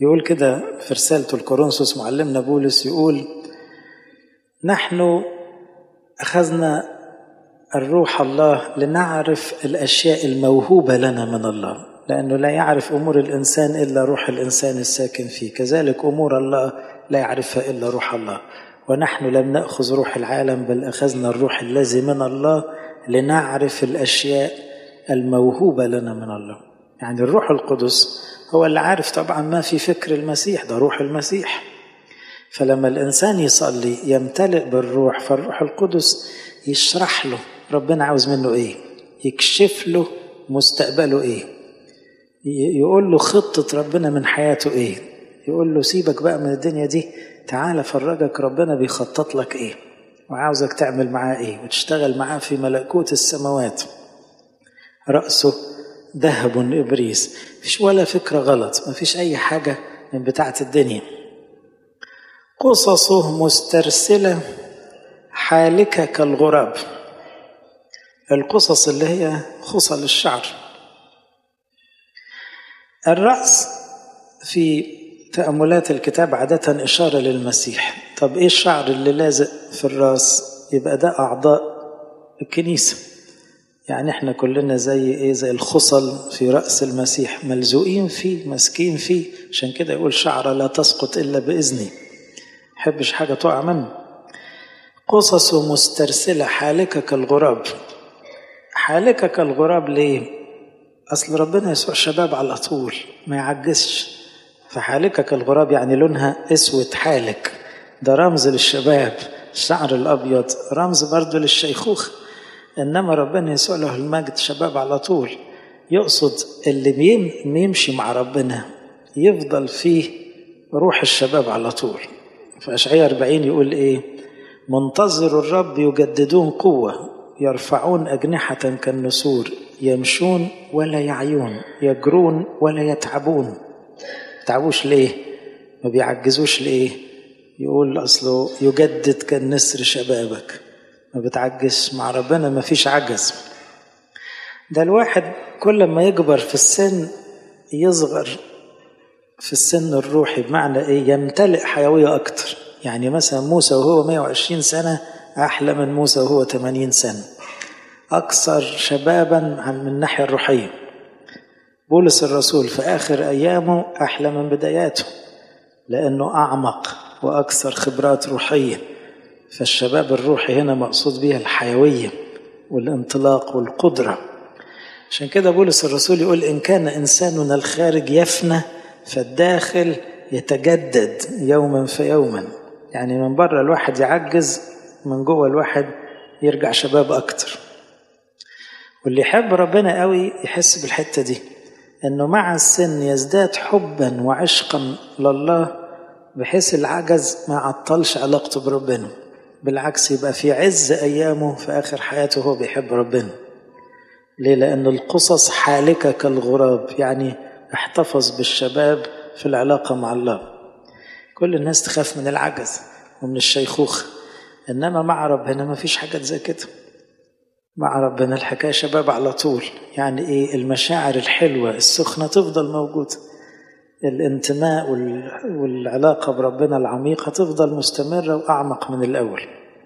يقول كده في رسالته الكورنثوس معلمنا بولس يقول نحن أخذنا الروح الله لنعرف الأشياء الموهوبة لنا من الله لأنه لا يعرف أمور الإنسان إلا روح الإنسان الساكن فيه كذلك أمور الله لا يعرفها إلا روح الله ونحن لم نأخذ روح العالم بل أخذنا الروح الذي من الله لنعرف الأشياء الموهوبة لنا من الله يعني الروح القدس هو اللي عارف طبعا ما في فكر المسيح ده روح المسيح فلما الإنسان يصلي يمتلئ بالروح فالروح القدس يشرح له ربنا عاوز منه إيه يكشف له مستقبله إيه يقول له خطة ربنا من حياته إيه يقول له سيبك بقى من الدنيا دي تعالى فرجك ربنا بيخطط لك إيه وعاوزك تعمل معاه إيه وتشتغل معاه في ملكوت السماوات رأسه ذهب إبريس مفيش ولا فكرة غلط مفيش أي حاجة من بتاعة الدنيا قصصه مسترسلة حالكة كالغراب القصص اللي هي خصل الشعر الرأس في تأملات الكتاب عادة إشارة للمسيح طب إيه الشعر اللي لازق في الرأس يبقى ده أعضاء الكنيسة يعني احنا كلنا زي ايه زي الخصل في رأس المسيح ملزوقين فيه ماسكين فيه عشان كده يقول شعر لا تسقط إلا بإذني حبش حاجة تقع منه قصص مسترسلة حالكة كالغراب حالكة كالغراب ليه أصل ربنا يسوع شباب على طول ما يعجزش فحالكة كالغراب يعني لونها اسود حالك ده رمز للشباب الشعر الأبيض رمز برضه للشيخوخة إنما ربنا يسوع له المجد شباب على طول يقصد اللي بيمشي مع ربنا يفضل فيه روح الشباب على طول في أشعية 40 يقول إيه منتظر الرب يجددون قوة يرفعون أجنحة كالنسور يمشون ولا يعيون يجرون ولا يتعبون يتعبوش ليه ما بيعجزوش ليه يقول أصله يجدد كالنسر شبابك ما بتعجزش مع ربنا ما فيش عجز ده الواحد كل ما يكبر في السن يصغر في السن الروحي بمعنى ايه يمتلئ حيوية اكتر يعني مثلا موسى وهو 120 سنة احلى من موسى وهو 80 سنة اكثر شبابا من الناحية الروحية بولس الرسول في اخر ايامه احلى من بداياته لانه اعمق واكثر خبرات روحيه فالشباب الروحي هنا مقصود بها الحيوية والانطلاق والقدرة عشان كده بولس الرسول يقول إن كان إنساننا الخارج يفنى فالداخل يتجدد يوما فيوما يعني من بره الواحد يعجز من جوه الواحد يرجع شباب أكتر واللي يحب ربنا قوي يحس بالحتة دي إنه مع السن يزداد حبا وعشقا لله بحيث العجز ما عطلش علاقته بربنا بالعكس يبقى في عز أيامه في آخر حياته هو بيحب ربنا ليه؟ لأن القصص حالكة كالغراب يعني احتفظ بالشباب في العلاقة مع الله كل الناس تخاف من العجز ومن الشيخوخة إنما مع ربنا ما فيش حاجات زي كده مع ربنا الحكاية شباب على طول يعني إيه المشاعر الحلوة السخنة تفضل موجودة الانتماء والعلاقة بربنا العميقة تفضل مستمرة وأعمق من الأول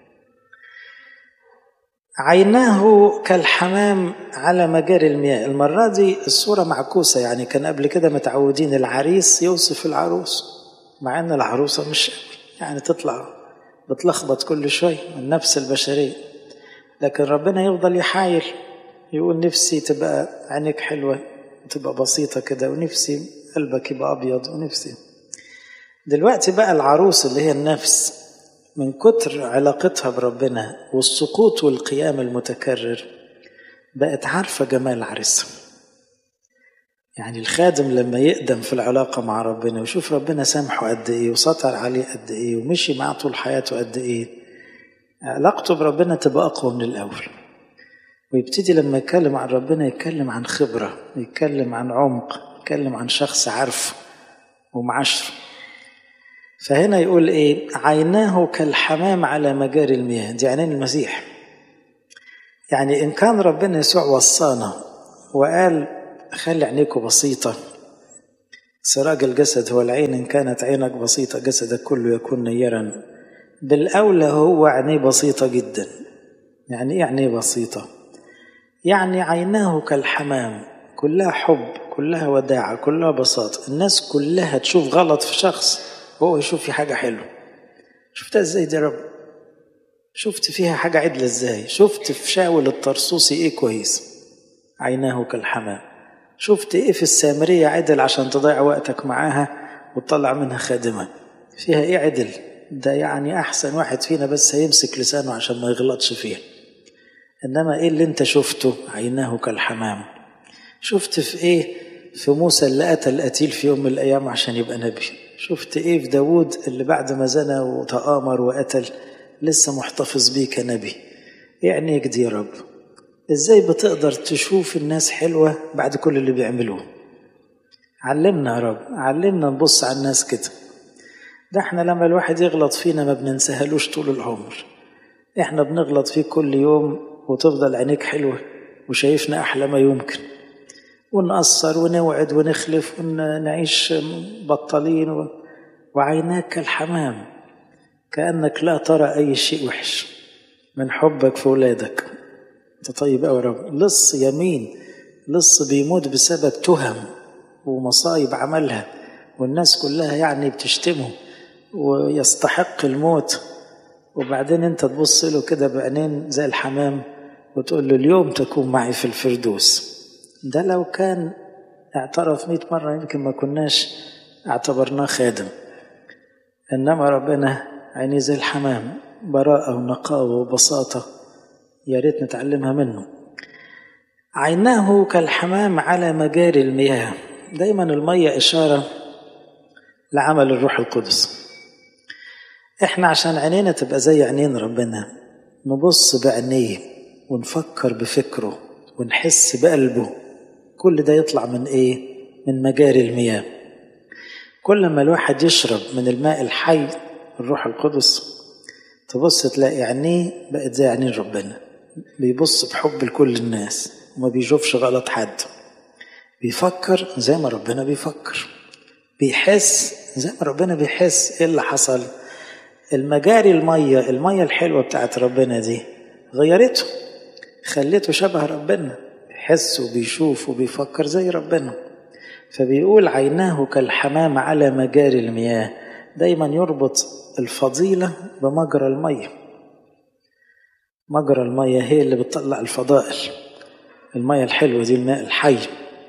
عيناه كالحمام على مجاري المياه المرة دي الصورة معكوسة يعني كان قبل كده متعودين العريس يوصف العروس مع أن العروسة مش يعني تطلع بتلخبط كل شوي من نفس البشرية لكن ربنا يفضل يحايل يقول نفسي تبقى عينيك حلوة تبقى بسيطة كده ونفسي قلبك يبقى أبيض ونفسي دلوقتي بقى العروس اللي هي النفس من كتر علاقتها بربنا والسقوط والقيام المتكرر بقت عارفة جمال عريسها يعني الخادم لما يقدم في العلاقة مع ربنا ويشوف ربنا سامحه قد إيه وسطر عليه قد إيه ومشي معاه طول حياته قد إيه علاقته بربنا تبقى أقوى من الأول ويبتدي لما يتكلم عن ربنا يتكلم عن خبرة يتكلم عن عمق يتكلم عن شخص عارفه ومعاشره فهنا يقول ايه عيناه كالحمام على مجاري المياه دي عينين المسيح يعني ان كان ربنا يسوع وصانا وقال خلي عينيكم بسيطة سراج الجسد هو العين إن كانت عينك بسيطة جسدك كله يكون نيرا بالأولى هو عينيه بسيطة جدا يعني إيه عينيه بسيطة يعني عيناه كالحمام كلها حب كلها وداعة كلها بساطة الناس كلها تشوف غلط في شخص وهو يشوف في حاجة حلوة شفتها ازاي دي رب شفت فيها حاجة عدلة ازاي شفت في شاول الطرسوسي ايه كويس عيناه كالحمام شفت ايه في السامرية عدل عشان تضيع وقتك معاها وتطلع منها خادمة فيها ايه عدل ده يعني احسن واحد فينا بس هيمسك لسانه عشان ما يغلطش فيها انما ايه اللي انت شفته عيناه كالحمام شفت في ايه في موسى اللي قتل قتيل في يوم من الايام عشان يبقى نبي شفت ايه في داود اللي بعد ما زنى وتآمر وقتل لسه محتفظ بيه كنبي يعني ايه دي يا رب ازاي بتقدر تشوف الناس حلوة بعد كل اللي بيعملوه علمنا يا رب علمنا نبص على الناس كده ده احنا لما الواحد يغلط فينا ما بننساهلوش طول العمر احنا بنغلط فيه كل يوم وتفضل عينيك حلوة وشايفنا أحلى ما يمكن ونقصر ونوعد ونخلف ونعيش بطلين و... وعيناك كالحمام كأنك لا ترى أي شيء وحش من حبك في ولادك انت طيب أوي رب لص يمين لص بيموت بسبب تهم ومصايب عملها والناس كلها يعني بتشتمه ويستحق الموت وبعدين انت تبص له كده بعينين زي الحمام وتقول له اليوم تكون معي في الفردوس ده لو كان اعترف مئة مرة يمكن ما كناش اعتبرناه خادم إنما ربنا عيني زي الحمام براءة ونقاوة وبساطة يا ريت نتعلمها منه عيناه كالحمام على مجاري المياه دايما المية إشارة لعمل الروح القدس احنا عشان عينينا تبقى زي عينين ربنا نبص بعينيه ونفكر بفكره ونحس بقلبه كل ده يطلع من ايه من مجاري المياه كل ما الواحد يشرب من الماء الحي الروح القدس تبص تلاقي عينيه بقت زي عينين ربنا بيبص بحب لكل الناس وما بيشوفش غلط حد بيفكر زي ما ربنا بيفكر بيحس زي ما ربنا بيحس ايه اللي حصل المجاري المية المية الحلوة بتاعت ربنا دي غيرته خليته شبه ربنا بيحس وبيشوف وبيفكر زي ربنا فبيقول عيناه كالحمام على مجاري المياه دايما يربط الفضيلة بمجرى المية مجرى المية هي اللي بتطلع الفضائل المية الحلوة دي الماء الحي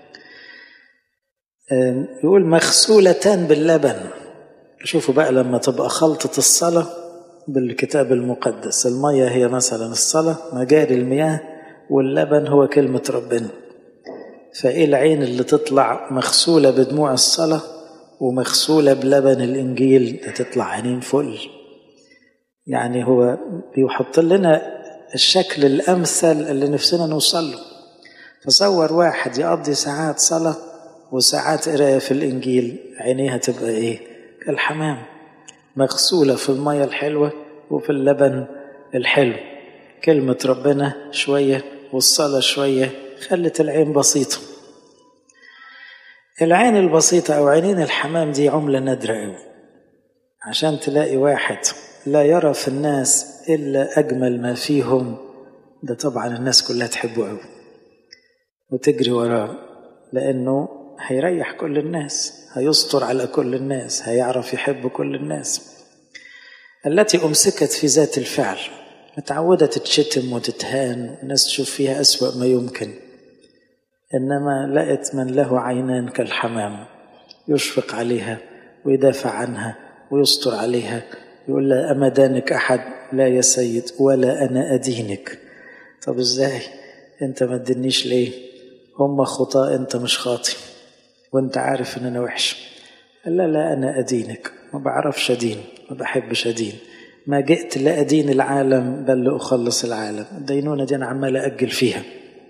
يقول مغسولتان باللبن شوفوا بقى لما تبقى خلطة الصلاة بالكتاب المقدس المية هي مثلا الصلاة مجاري المياه واللبن هو كلمة ربنا فإيه العين اللي تطلع مغسولة بدموع الصلاة ومغسولة بلبن الإنجيل تطلع عينين فل يعني هو بيحط لنا الشكل الأمثل اللي نفسنا نوصل له تصور واحد يقضي ساعات صلاة وساعات قراية في الإنجيل عينيها تبقى إيه كالحمام مغسولة في المية الحلوة وفي اللبن الحلو كلمة ربنا شوية والصلاة شوية خلت العين بسيطة العين البسيطة أو عينين الحمام دي عملة نادرة أوي عشان تلاقي واحد لا يرى في الناس إلا أجمل ما فيهم ده طبعا الناس كلها تحبه أوي وتجري وراه لأنه هيريح كل الناس هيستر على كل الناس هيعرف يحب كل الناس التي أمسكت في ذات الفعل متعودة تتشتم وتتهان الناس تشوف فيها أسوأ ما يمكن إنما لقت من له عينان كالحمام يشفق عليها ويدافع عنها ويستر عليها يقول لها أما دانك أحد لا يا سيد ولا أنا أدينك طب إزاي أنت ما تدنيش ليه هم خطاء أنت مش خاطئ وأنت عارف إن أنا وحش لا لا أنا أدينك ما بعرفش أدين ما بحبش أدين ما جئت لأدين العالم بل لأخلص العالم الدينونة دي أنا عمال أجل فيها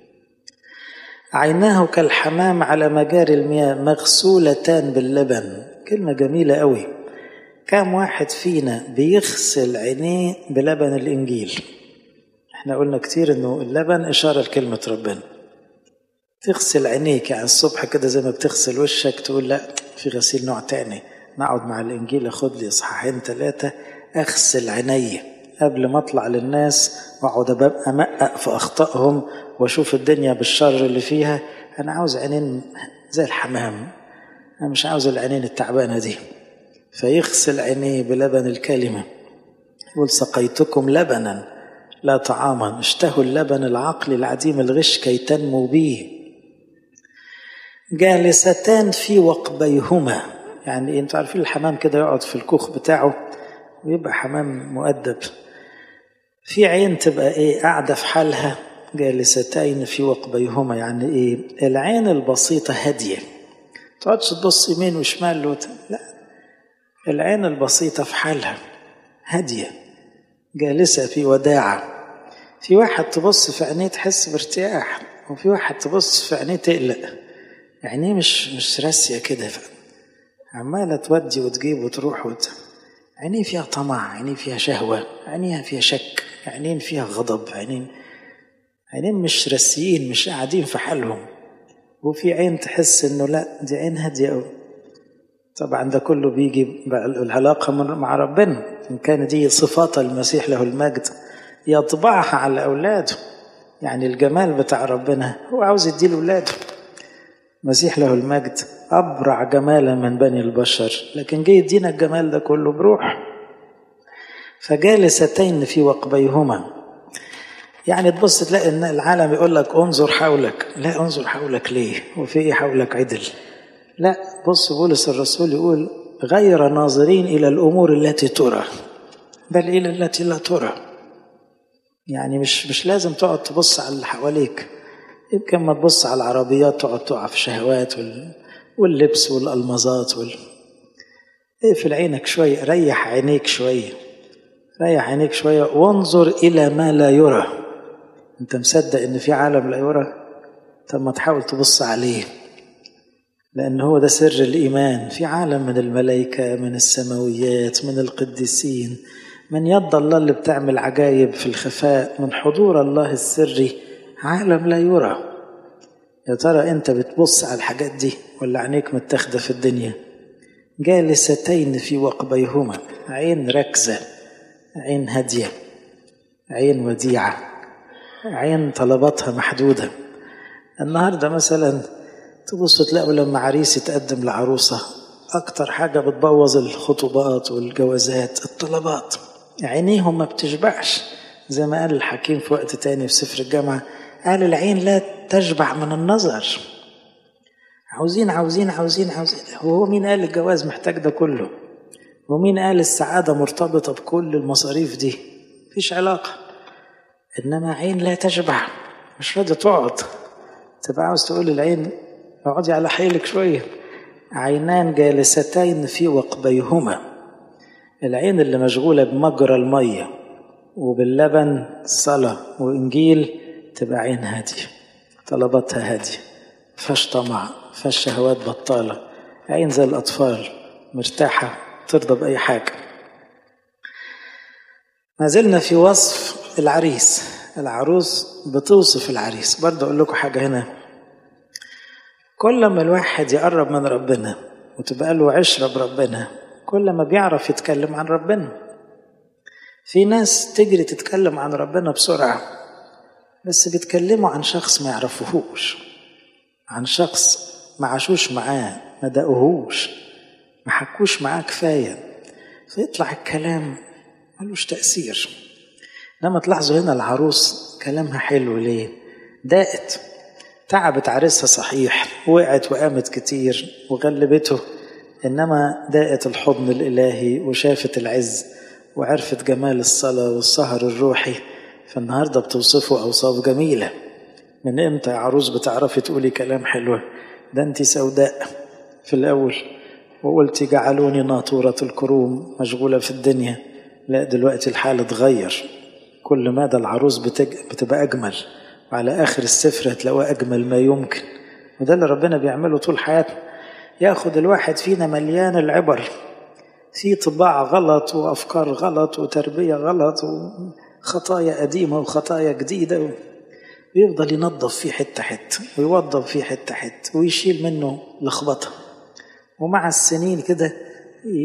عيناه كالحمام على مجاري المياه مغسولتان باللبن كلمة جميلة قوي كم واحد فينا بيغسل عينيه بلبن الإنجيل احنا قلنا كتير انه اللبن إشارة لكلمة ربنا تغسل عينيك يعني الصبح كده زي ما بتغسل وشك تقول لا في غسيل نوع تاني نقعد مع الإنجيل أخد لي إصحاحين ثلاثة أغسل عيني قبل ما أطلع للناس وأقعد أبقى أمقق في أخطائهم وأشوف الدنيا بالشر اللي فيها أنا عاوز عينين زي الحمام أنا مش عاوز العينين التعبانة دي فيغسل عينيه بلبن الكلمة يقول سقيتكم لبنا لا طعاما اشتهوا اللبن العقل العديم الغش كي تنمو به جالستان في وقبيهما يعني انتوا عارفين الحمام كده يقعد في الكوخ بتاعه ويبقى حمام مؤدب في عين تبقى ايه قاعده في حالها جالستين في وقبيهما يعني ايه العين البسيطه هاديه تقعدش تبص يمين وشمال وت... لا العين البسيطه في حالها هاديه جالسه في وداعه في واحد تبص في عينيه تحس بارتياح وفي واحد تبص في عينيه تقلق عينيه مش مش راسيه كده عماله تودي وتجيب وتروح وت... عينيه فيها طمع عينيه فيها شهوه عينيها فيها شك عينين فيها غضب عينين عينين مش راسيين مش قاعدين في حالهم وفي عين تحس انه لا دي عين هاديه قوي طبعا ده كله بيجي العلاقه مع ربنا ان كان دي صفات المسيح له المجد يطبعها على اولاده يعني الجمال بتاع ربنا هو عاوز يديه لاولاده المسيح له المجد ابرع جمالا من بني البشر لكن جه يدينا الجمال ده كله بروح فجالستين في وقبيهما يعني تبص تلاقي ان العالم يقول لك انظر حولك لا انظر حولك ليه وفي ايه حولك عدل لا بص بولس الرسول يقول غير ناظرين الى الامور التي ترى بل الى التي لا ترى يعني مش مش لازم تقعد تبص على اللي حواليك يمكن ما تبص على العربيات تقعد تقع في شهوات وال... واللبس والالمازات وال... اقفل عينك شوية ريح عينيك شوية ريح عينيك شوية وانظر إلى ما لا يرى أنت مصدق إن في عالم لا يرى طب ما تحاول تبص عليه لأن هو ده سر الإيمان في عالم من الملائكة من السماويات من القديسين من يد الله اللي بتعمل عجايب في الخفاء من حضور الله السري عالم لا يرى يا ترى انت بتبص على الحاجات دي ولا عينيك متاخده في الدنيا جالستين في وقبيهما عين ركزه عين هاديه عين وديعه عين طلباتها محدوده النهارده مثلا تبص تلاقوا لما عريس يتقدم لعروسه اكتر حاجه بتبوظ الخطوبات والجوازات الطلبات عينيهم ما بتشبعش زي ما قال الحكيم في وقت تاني في سفر الجامعه قال العين لا تشبع من النظر عاوزين عاوزين عاوزين عاوزين وهو مين قال الجواز محتاج ده كله ومين قال السعادة مرتبطة بكل المصاريف دي مفيش علاقة إنما عين لا تشبع مش راضية تقعد تبقى عاوز تقول للعين اقعدي على حيلك شوية عينان جالستين في وقبيهما العين اللي مشغولة بمجرى المية وباللبن صلاة وإنجيل تبقى عين هادية طلباتها هادية فيهاش طمع فيهاش شهوات بطالة عين زي الأطفال مرتاحة ترضى بأي حاجة ما زلنا في وصف العريس العروس بتوصف العريس برضه أقول لكم حاجة هنا كل ما الواحد يقرب من ربنا وتبقى له عشرة بربنا كل ما بيعرف يتكلم عن ربنا في ناس تجري تتكلم عن ربنا بسرعة بس بيتكلموا عن شخص ما يعرفوهوش عن شخص ما عاشوش معاه ما دقوهوش ما حكوش معاه كفاية فيطلع الكلام ملوش تأثير لما تلاحظوا هنا العروس كلامها حلو ليه دقت تعبت عريسها صحيح وقعت وقامت كتير وغلبته إنما دقت الحضن الإلهي وشافت العز وعرفت جمال الصلاة والسهر الروحي فالنهاردة بتوصفه أوصاف جميلة من إمتى يا عروس بتعرفي تقولي كلام حلو ده أنت سوداء في الأول وقلتي جعلوني ناطورة الكروم مشغولة في الدنيا لا دلوقتي الحال اتغير كل مدى العروس بتج... بتبقى أجمل وعلى آخر السفر هتلاقوها أجمل ما يمكن وده اللي ربنا بيعمله طول حياته ياخد الواحد فينا مليان العبر في طباع غلط وأفكار غلط وتربية غلط وخطايا قديمة وخطايا جديدة ويفضل ينظف فيه حتة حتة ويوضب فيه حتة حتة ويشيل منه لخبطة ومع السنين كده